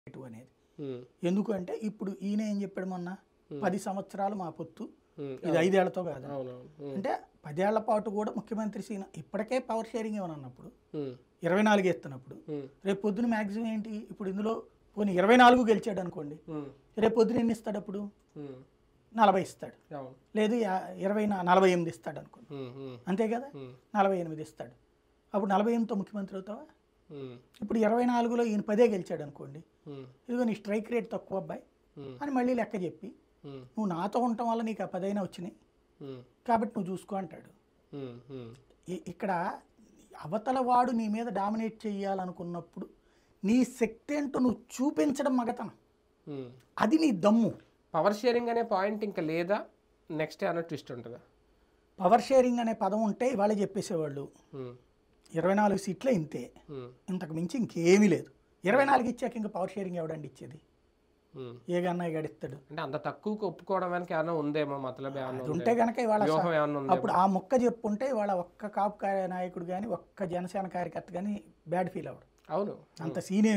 ఇటు అనేది ఉమ్, ఎందుకంటే ఇప్పుడు ఈయన ఏం చెప్పాడు మొన్న పది సంవత్సరాలు మా పొత్తు ఉమ్, ఇది ఐదేళ్లతో కాదు అవునవును ఉమ్, అంటే పదేళ్ల పాటు కూడా ముఖ్యమంత్రి సీన ఇప్పటికే పవర్ షేరింగ్ ఏమని అన్నప్పుడు ఉమ్, ఇరవై నాలుగు ఎత్తున్నప్పుడు ఉమ్, రేపు పొద్దున మ్యాక్సిమం ఏంటి ఇప్పుడు ఇందులో పోనీ ఇరవై నాలుగు గెలిచాడు అనుకోండి ఉమ్, రేపు పొద్దున ఎన్ని ఇస్తాడు అప్పుడు ఉమ్, నలభై ఇస్తాడు అవును లేదు యా- ఇరవై నా- నలభై ఎనిమిది ఇస్తాడు అనుకోండి ఉమ్, ఉమ్, అంతే కదా ఉమ్, నలభై ఎనిమిది ఇస్తాడు అప్పుడు నలభై ఎనిమిదితో ముఖ్యమంత్రి అవుతావా ఉమ్, ఇప్పుడు ఇరవై నాలుగులో ఈయన పదే గెలిచాడు అనుకోండి ఉమ్, ఇదిగో నీ స్ట్రైక్ రేట్ తక్కువ అబ్బాయి ఉమ్, అని మళ్ళీ లెక్క చెప్పి ఉమ్, నువ్వు నాతో ఉండటం వల్ల నీకు ఆ పదైనా వచ్చినాయి ఉమ్, కాబట్టి నువ్వు చూసుకో అంటాడు ఉమ్, ఉమ్, ఇ- ఇక్కడ అవతల వాడు నీ మీద డామినేట్ చేయాలనుకున్నప్పుడు నీ శక్తి ఏంటో నువ్వు చూపించడం మగతనం ఉమ్. అది నీ దమ్ము పవర్ షేరింగ్ అనే పాయింట్ ఇంకా లేదా నెక్స్ట్ ఏమైనా ట్విస్ట్ ఉంటుందా పవర్ షేరింగ్ అనే పదం ఉంటే ఇవాళ చెప్పేసేవాళ్ళు ఉమ్, ఇరవై నాలుగు సీట్లే ఇంతే ఉమ్, ఇంతకు మించి ఇంకేమీ లేదు ఇరవై నాలుగు ఇచ్చాక ఇంకా పవర్ షేరింగ్ ఎవడండి ఇచ్చేది ఉమ్. ఏ గన్నయ్య గడిస్తాడు అంటే అంత తక్కువకి ఒప్పుకోవడం వెనక ఏమైనా ఉందేమో మతలబ్ ఏమైనా అది ఉందేమో? ఉంటే కనుక ఇవాళ వ్యూహం ఏమైనా ఉందేమో? అప్పుడు ఆ మొక్క చెప్పుంటే ఇవాళ ఒక్క కాపు కార్య నాయకుడు కానీ ఒక్క జనసేన కార్యకర్త కానీ బ్యాడ్ ఫీల్ అవ్వడు అవును అంత సీనియర్